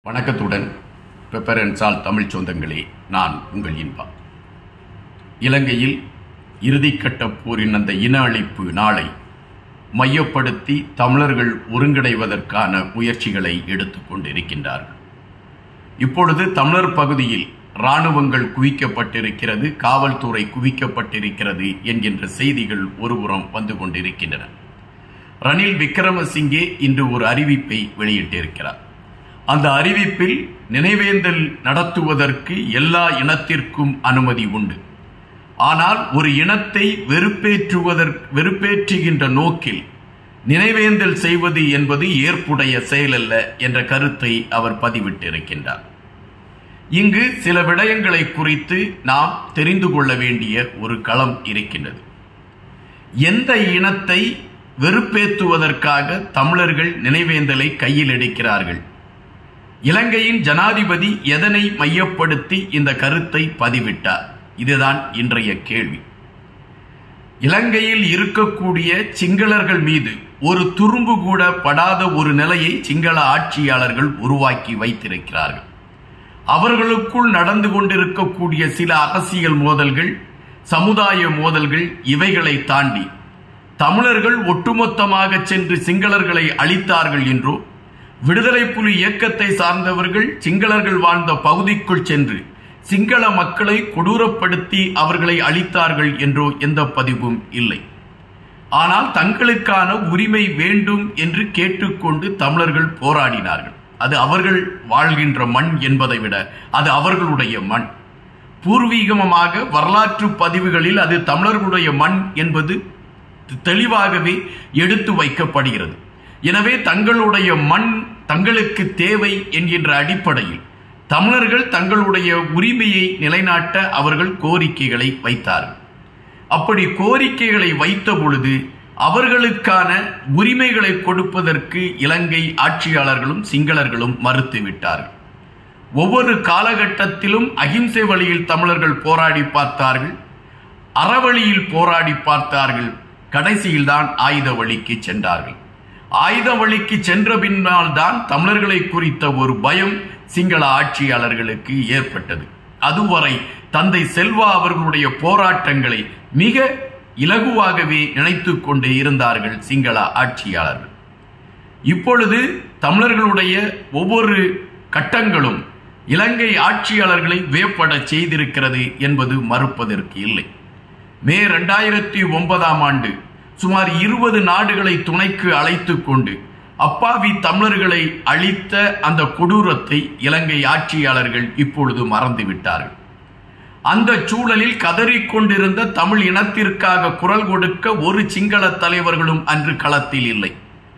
வணக்கத்துடன் pepper and சால் தமிழ் சொந்தங்களே நான் உங்கள் இன்பா இலங்கையில் இறுதிக்கட்ட போரின் அந்த இன அழிப்பு நாளை மையப்படுத்தி தமிழர்கள் ஒருங்கிணைவதற்கான முயற்சிகளை எடுத்துக் கொண்டிருக்கின்றார்கள் இப்பொழுது தமிழர் பகுதியில் இராணுவங்கள் குவிக்கப்பட்டிருக்கிறது காவல்துறை குவிக்கப்பட்டிருக்கிறது என்கின்ற செய்திகள் ஒருபுறம் வந்து கொண்டிருக்கின்றன ரணில் விக்ரமசிங்கே இன்று ஒரு அறிவிப்பை வெளியிட்டிருக்கிறார் அந்த அறிவிப்பில் நினைவேந்தல் நடத்துவதற்கு எல்லா இனத்திற்கும் அனுமதி உண்டு ஆனால் ஒரு இனத்தை வெறுப்பேற்றுவதற்கு வெறுப்பேற்றுகின்ற நோக்கில் நினைவேந்தல் செய்வது என்பது ஏற்புடைய செயலல்ல என்ற கருத்தை அவர் பதிவிட்டிருக்கின்றார் இங்கு சில விடயங்களை குறித்து நாம் தெரிந்து கொள்ள வேண்டிய ஒரு களம் இருக்கின்றது எந்த இனத்தை வெறுப்பேற்றுவதற்காக தமிழர்கள் நினைவேந்தலை கையில் எடுக்கிறார்கள் இலங்கையின் ஜனாதிபதி எதனை மையப்படுத்தி இந்த கருத்தை பதிவிட்டார் இதுதான் இன்றைய கேள்வி இலங்கையில் இருக்கக்கூடிய சிங்களர்கள் மீது ஒரு துரும்பு கூட படாத ஒரு நிலையை சிங்கள ஆட்சியாளர்கள் உருவாக்கி வைத்திருக்கிறார்கள் அவர்களுக்குள் நடந்து கொண்டிருக்கக்கூடிய சில அரசியல் மோதல்கள் சமுதாய மோதல்கள் இவைகளை தாண்டி தமிழர்கள் ஒட்டுமொத்தமாக சென்று சிங்களர்களை அழித்தார்கள் என்றோ விடுதலை புலி இயக்கத்தை சார்ந்தவர்கள் சிங்களர்கள் வாழ்ந்த பகுதிக்குள் சென்று சிங்கள மக்களை கொடூரப்படுத்தி அவர்களை அழித்தார்கள் என்றோ எந்த பதிவும் இல்லை ஆனால் தங்களுக்கான உரிமை வேண்டும் என்று கேட்டுக்கொண்டு தமிழர்கள் போராடினார்கள் அது அவர்கள் வாழ்கின்ற மண் என்பதை விட அது அவர்களுடைய மண் பூர்வீகமாக வரலாற்று பதிவுகளில் அது தமிழர்களுடைய மண் என்பது தெளிவாகவே எடுத்து வைக்கப்படுகிறது எனவே தங்களுடைய மண் தங்களுக்கு தேவை என்கின்ற அடிப்படையில் தமிழர்கள் தங்களுடைய உரிமையை நிலைநாட்ட அவர்கள் கோரிக்கைகளை வைத்தார்கள் அப்படி கோரிக்கைகளை வைத்த பொழுது அவர்களுக்கான உரிமைகளை கொடுப்பதற்கு இலங்கை ஆட்சியாளர்களும் சிங்களர்களும் மறுத்துவிட்டார்கள் ஒவ்வொரு காலகட்டத்திலும் அகிம்சை வழியில் தமிழர்கள் போராடி பார்த்தார்கள் அறவழியில் போராடி பார்த்தார்கள் கடைசியில் தான் ஆயுத வழிக்கு சென்றார்கள் ஆயுத வழிக்கு சென்ற பின்னால் தான் தமிழர்களை குறித்த ஒரு பயம் சிங்கள ஆட்சியாளர்களுக்கு ஏற்பட்டது அதுவரை தந்தை செல்வா அவர்களுடைய போராட்டங்களை மிக இலகுவாகவே நினைத்து கொண்டு இருந்தார்கள் சிங்கள ஆட்சியாளர்கள் இப்பொழுது தமிழர்களுடைய ஒவ்வொரு கட்டங்களும் இலங்கை ஆட்சியாளர்களை வேப்பட செய்திருக்கிறது என்பது மறுப்பதற்கு இல்லை மே இரண்டாயிரத்தி ஒன்பதாம் ஆண்டு சுமார் இருபது நாடுகளை துணைக்கு அழைத்து கொண்டு அப்பாவி தமிழர்களை அழித்த அந்த கொடூரத்தை இலங்கை ஆட்சியாளர்கள் இப்பொழுது மறந்துவிட்டார்கள் அந்த சூழலில் கதறிக்கொண்டிருந்த தமிழ் இனத்திற்காக குரல் கொடுக்க ஒரு சிங்கள தலைவர்களும் அன்று களத்தில் இல்லை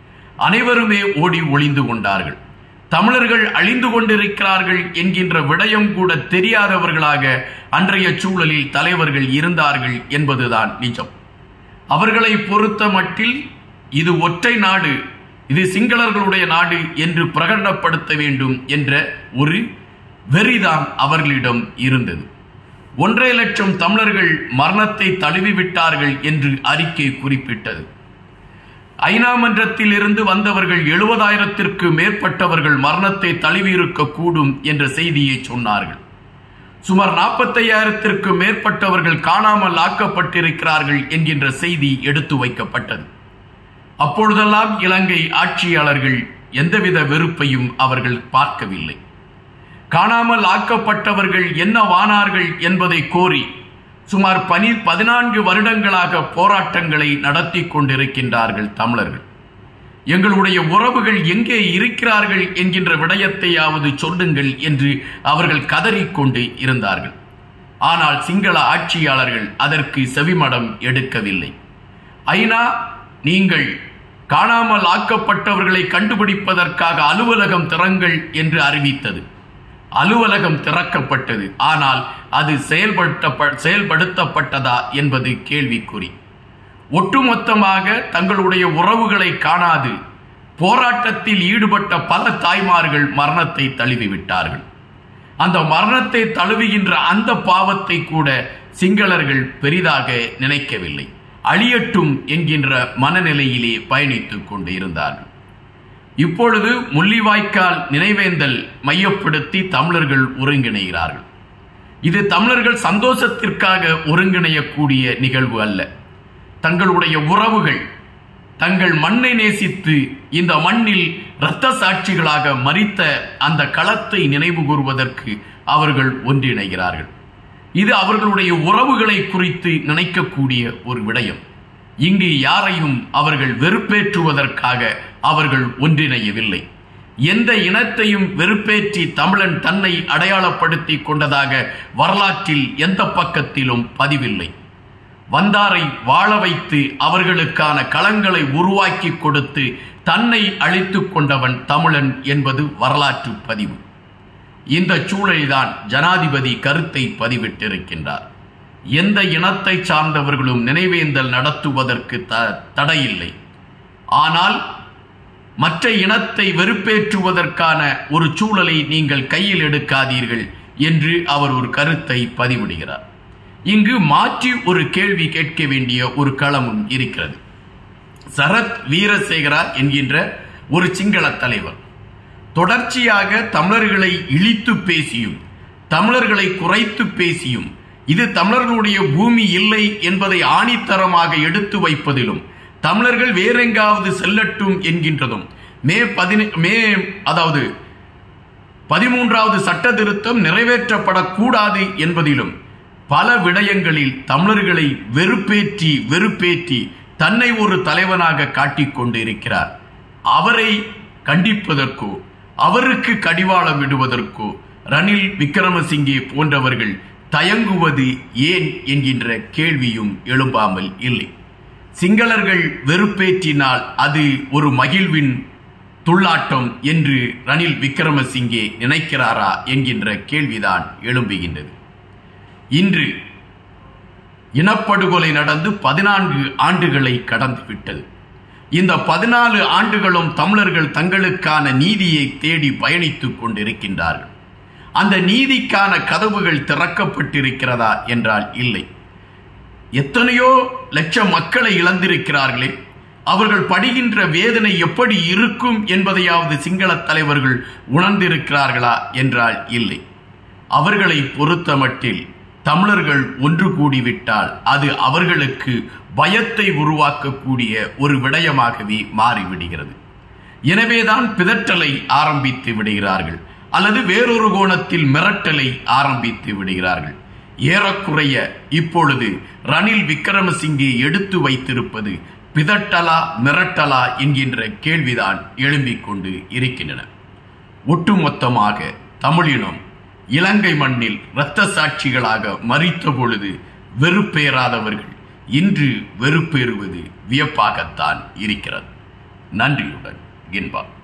அனைவருமே ஓடி ஒளிந்து கொண்டார்கள் தமிழர்கள் அழிந்து கொண்டிருக்கிறார்கள் என்கின்ற விடயம் கூட தெரியாதவர்களாக அன்றைய சூழலில் தலைவர்கள் இருந்தார்கள் என்பதுதான் நிஜம் அவர்களை பொறுத்த மட்டில் இது ஒற்றை நாடு இது சிங்களர்களுடைய நாடு என்று பிரகடனப்படுத்த வேண்டும் என்ற ஒரு வெறிதான் அவர்களிடம் இருந்தது ஒன்றரை லட்சம் தமிழர்கள் மரணத்தை தழுவிவிட்டார்கள் என்று அறிக்கை குறிப்பிட்டது ஐநா மன்றத்தில் இருந்து வந்தவர்கள் எழுபதாயிரத்திற்கு மேற்பட்டவர்கள் மரணத்தை தழுவியிருக்க கூடும் என்ற செய்தியை சொன்னார்கள் சுமார் நாற்பத்தையாயிரத்திற்கு மேற்பட்டவர்கள் காணாமல் ஆக்கப்பட்டிருக்கிறார்கள் என்கின்ற செய்தி எடுத்து வைக்கப்பட்டது அப்பொழுதெல்லாம் இலங்கை ஆட்சியாளர்கள் எந்தவித வெறுப்பையும் அவர்கள் பார்க்கவில்லை காணாமல் ஆக்கப்பட்டவர்கள் என்னவானார்கள் என்பதை கோரி சுமார் பனி பதினான்கு வருடங்களாக போராட்டங்களை நடத்தி கொண்டிருக்கின்றார்கள் தமிழர்கள் எங்களுடைய உறவுகள் எங்கே இருக்கிறார்கள் என்கின்ற விடயத்தையாவது சொல்லுங்கள் என்று அவர்கள் கதறிக்கொண்டு இருந்தார்கள் ஆனால் சிங்கள ஆட்சியாளர்கள் அதற்கு செவிமடம் எடுக்கவில்லை ஐநா நீங்கள் காணாமல் ஆக்கப்பட்டவர்களை கண்டுபிடிப்பதற்காக அலுவலகம் திறங்கள் என்று அறிவித்தது அலுவலகம் திறக்கப்பட்டது ஆனால் அது செயல்படுத்த செயல்படுத்தப்பட்டதா என்பது கேள்விக்குறி ஒட்டுமொத்தமாக தங்களுடைய உறவுகளை காணாது போராட்டத்தில் ஈடுபட்ட பல தாய்மார்கள் மரணத்தை தழுவிவிட்டார்கள் அந்த மரணத்தை தழுவுகின்ற அந்த பாவத்தை கூட சிங்களர்கள் பெரிதாக நினைக்கவில்லை அழியட்டும் என்கின்ற மனநிலையிலே பயணித்துக் கொண்டு இருந்தார்கள் இப்பொழுது முள்ளிவாய்க்கால் நினைவேந்தல் மையப்படுத்தி தமிழர்கள் ஒருங்கிணைகிறார்கள் இது தமிழர்கள் சந்தோஷத்திற்காக ஒருங்கிணையக்கூடிய நிகழ்வு அல்ல தங்களுடைய உறவுகள் தங்கள் மண்ணை நேசித்து இந்த மண்ணில் இரத்த சாட்சிகளாக மறித்த அந்த களத்தை நினைவு கூறுவதற்கு அவர்கள் ஒன்றிணைகிறார்கள் இது அவர்களுடைய உறவுகளை குறித்து நினைக்கக்கூடிய ஒரு விடயம் இங்கு யாரையும் அவர்கள் வெறுப்பேற்றுவதற்காக அவர்கள் ஒன்றிணையவில்லை எந்த இனத்தையும் வெறுப்பேற்றி தமிழன் தன்னை அடையாளப்படுத்தி கொண்டதாக வரலாற்றில் எந்த பக்கத்திலும் பதிவில்லை வந்தாரை வாழ வைத்து அவர்களுக்கான களங்களை உருவாக்கி கொடுத்து தன்னை அழித்துக் கொண்டவன் தமிழன் என்பது வரலாற்று பதிவு இந்த சூழலில்தான் ஜனாதிபதி கருத்தை பதிவிட்டிருக்கின்றார் எந்த இனத்தை சார்ந்தவர்களும் நினைவேந்தல் நடத்துவதற்கு த தடையில்லை ஆனால் மற்ற இனத்தை வெறுப்பேற்றுவதற்கான ஒரு சூழலை நீங்கள் கையில் எடுக்காதீர்கள் என்று அவர் ஒரு கருத்தை பதிவிடுகிறார் இங்கு மாற்றி ஒரு கேள்வி கேட்க வேண்டிய ஒரு களமும் இருக்கிறது சரத் வீரசேகரா என்கின்ற ஒரு சிங்கள தலைவர் தொடர்ச்சியாக தமிழர்களை இழித்து பேசியும் தமிழர்களை குறைத்து பேசியும் இது தமிழர்களுடைய பூமி இல்லை என்பதை ஆணித்தரமாக எடுத்து வைப்பதிலும் தமிழர்கள் வேறெங்காவது செல்லட்டும் என்கின்றதும் மே பதினே மே அதாவது பதிமூன்றாவது சட்ட திருத்தம் நிறைவேற்றப்படக்கூடாது என்பதிலும் பல விடயங்களில் தமிழர்களை வெறுப்பேற்றி வெறுப்பேற்றி தன்னை ஒரு தலைவனாக காட்டிக் கொண்டு இருக்கிறார் அவரை கண்டிப்பதற்கோ அவருக்கு கடிவாளம் விடுவதற்கோ ரணில் விக்ரமசிங்கே போன்றவர்கள் தயங்குவது ஏன் என்கின்ற கேள்வியும் எழும்பாமல் இல்லை சிங்களர்கள் வெறுப்பேற்றினால் அது ஒரு மகிழ்வின் துள்ளாட்டம் என்று ரணில் விக்ரமசிங்கே நினைக்கிறாரா என்கின்ற கேள்விதான் எழும்புகின்றது இன்று இனப்படுகொலை நடந்து பதினான்கு ஆண்டுகளை கடந்து விட்டது இந்த பதினாலு ஆண்டுகளும் தமிழர்கள் தங்களுக்கான நீதியை தேடி பயணித்துக் கொண்டிருக்கின்றார்கள் அந்த நீதிக்கான கதவுகள் திறக்கப்பட்டிருக்கிறதா என்றால் இல்லை எத்தனையோ லட்சம் மக்களை இழந்திருக்கிறார்களே அவர்கள் படுகின்ற வேதனை எப்படி இருக்கும் என்பதையாவது சிங்கள தலைவர்கள் உணர்ந்திருக்கிறார்களா என்றால் இல்லை அவர்களை பொறுத்தமட்டில் தமிழர்கள் ஒன்று கூடிவிட்டால் அது அவர்களுக்கு பயத்தை உருவாக்கக்கூடிய ஒரு விடயமாகவே மாறிவிடுகிறது எனவேதான் பிதற்றலை ஆரம்பித்து விடுகிறார்கள் அல்லது வேறொரு கோணத்தில் மிரட்டலை ஆரம்பித்து விடுகிறார்கள் ஏறக்குறைய இப்பொழுது ரணில் விக்ரமசிங்கே எடுத்து வைத்திருப்பது பிதட்டலா மிரட்டலா என்கின்ற கேள்விதான் எழும்பிக் கொண்டு இருக்கின்றன ஒட்டுமொத்தமாக தமிழினம் இலங்கை மண்ணில் இரத்த சாட்சிகளாக மறித்த பொழுது வெறுப்பேறாதவர்கள் இன்று வெறுப்பேறுவது வியப்பாகத்தான் இருக்கிறது நன்றியுடன் இன்பா